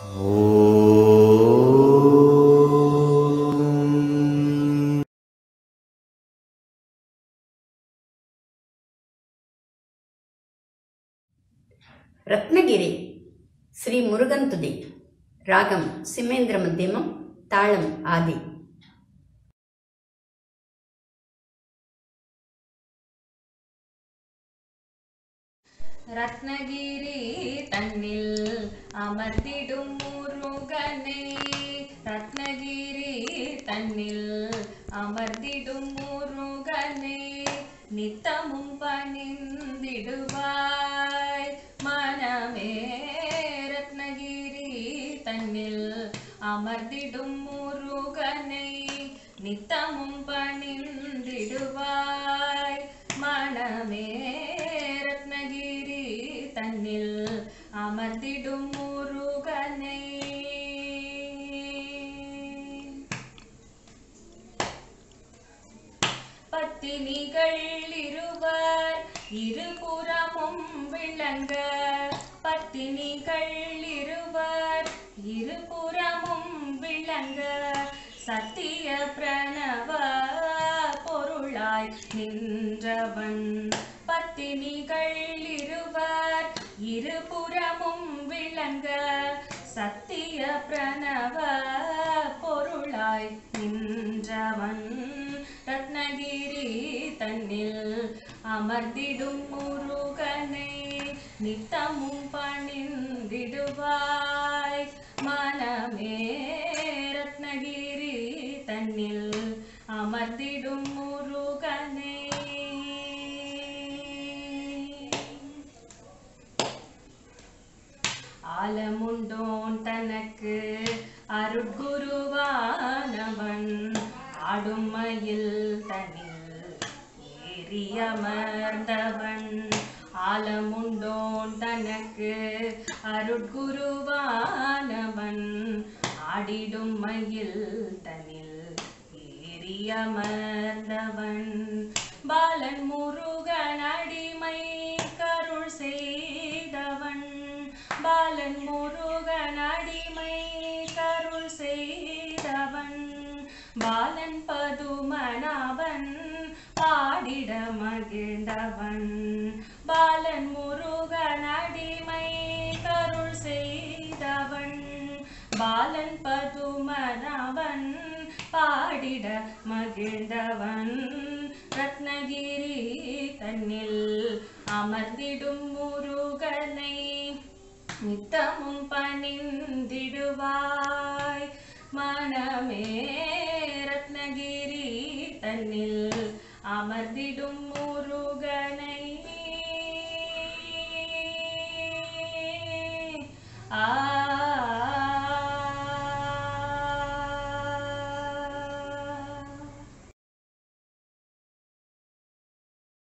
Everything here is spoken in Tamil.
ரத்னகிரி ஸ்ரீ முருகன் துதி ராகம் சிம்மேந்திர மத்தியமம் தாளம் ஆதி ரத்னகிரி தன்னில் அமர்ந்திடும் முருகனை ரத்னகிரி தன்னில் அமர்ந்திடும் முருகனை நித்தமும் பணிந்திடுவாய் மனமே ரத்னகிரி தன்னில் அமர்ந்திடும் முருகனை நித்தமும் பணிந்திடுவாய் மனமே ரத்னகிரி தன்னில் அமர்ந்திடும் முருகனை பத்தினிகள் இருவர் இருபுறமும் விளங்க பத்தினிகள் இருவர் இருபுறமும் விளங்க சத்திய பிரணவ பொருளாய் நின்றவன் பத்தினிகள் இருவர் இருபுறமும் விளங்க சத்திய பிரணவ பொருளாய் நின்றவன் ரத்னகிரி தன்னில் அமர்ந்திடும் முருகனை நித்தமும் பணிந்திடுவாய் மனமே ரத்னகிரி தன்னில் அமர்ந்திடும் முருகனை ஆலமுண்டோன் தனக்கு அருட்குருவானவன் ஆடுமையில் தனில் ஏறியமர்ந்தவன் ஆலமுண்டோன் தனக்கு அருட்குருவானவன் ஆடிடும் மயில் தனில் ஏறியமர்ந்தவன் பாலன் முருகன் அடிமை கருள் செய்தவன் பாலன் முருகன் அடிமை கருள் செய்தவன் பாலன் பதுமனாவன் பாடிட மகிழ்ந்தவன் பாலன் முருகன் அடிமை கருள் செய்தவன் பாலன் பதுமனாவன் பாடிட மகிழ்ந்தவன் ரத்னகிரி தன்னில் அமர்ந்திடும் முருகனை நித்தமும் பணிந்திடுவாய் மனமே ரத்னகிரி தன்னில் அமர்ந்திடும் முருகனை ஆ